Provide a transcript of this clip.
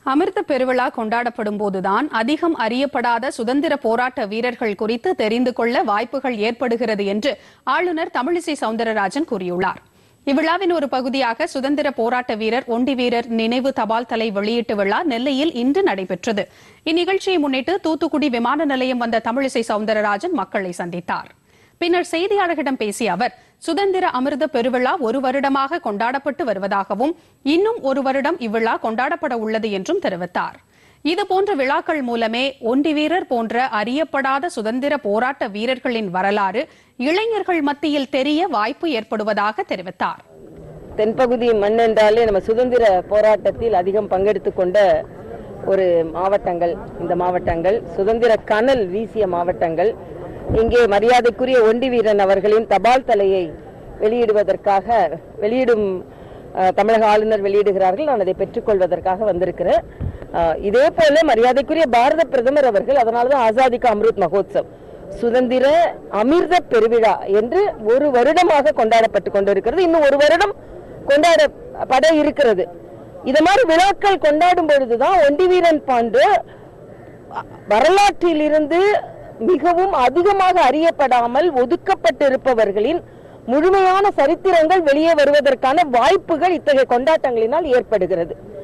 அமிர்த பெருவிழா கொண்டாடப்படும் போதுதான் அதிகம் அறியப்படாத சுதந்திர போராட்ட வீரர்கள் குறித்து தெரிந்து கொள்ள வாய்ப்புகள் ஏற்படுகிறது என்று ஆளுநர் தமிழிசை சவுந்தரராஜன் கூறியுள்ளார் இவ்விழாவின் ஒரு பகுதியாக சுதந்திர போராட்ட வீரர் ஒண்டி வீரர் நினைவு தபால் தலை வெளியீட்டு விழா நெல்லையில் இன்று நடைபெற்றது இந்நிகழ்ச்சியை முன்னிட்டு தூத்துக்குடி விமான நிலையம் வந்த தமிழிசை சவுந்தரராஜன் மக்களை சந்தித்தார் பின்னர் செய்தியாளர்களிடம் பேசிய அவர் சுதந்திர அமிர்த பெருவிழா ஒரு வருடமாக கொண்டாடப்பட்டு வருவதாகவும் இன்னும் ஒரு வருடம் இவ்விழா கொண்டாடப்பட உள்ளது என்றும் தெரிவித்தார் இதுபோன்ற விழாக்கள் மூலமே ஒண்டி வீரர் போன்ற அறியப்படாத சுதந்திர போராட்ட வீரர்களின் வரலாறு இளைஞர்கள் மத்தியில் தெரிய வாய்ப்பு ஏற்படுவதாக தெரிவித்தார் தென்பகுதி மண் என்றாலே நம்ம சுதந்திர போராட்டத்தில் அதிகம் பங்கெடுத்து கொண்ட ஒரு மாவட்டங்கள் இந்த மாவட்டங்கள் சுதந்திர கனல் வீசிய மாவட்டங்கள் இங்கே மரியாதைக்குரிய ஒண்டி வீரன் அவர்களின் தபால் தலையை வெளியிடுவதற்காக வெளியிடும் அஹ், தமிழக ஆளுநர் வெளியிடுகிறார்கள் நான் அதை பெற்றுக்கொள்வதற்காக வந்திருக்கிறேன் அஹ், இதே போல மரியாதைக்குரிய பாரத பிரதமர் அவர்கள் அதனாலதான் ஆசாதிக்கு அம்ருத் மகோத்சவ் சுதந்திர அமிர்த பெருவிழா என்று ஒரு வருடமாக கொண்டாடப்பட்டு கொண்டிருக்கிறது இன்னும் ஒரு வருடம் கொண்டாடப்பட இருக்கிறது இது மாதிரி விழாக்கள் கொண்டாடும் பொழுதுதான் ஒண்டி வீரன் பாண்டு வரலாற்றில் இருந்து மிகவும் அதிகமாக அறியப்படாமல் ஒதுக்கப்பட்டிருப்பவர்களின் முழுமையான சரித்திரங்கள் வெளியே வருவதற்கான வாய்ப்புகள் இத்தகைய கொண்டாட்டங்களினால் ஏற்படுகிறது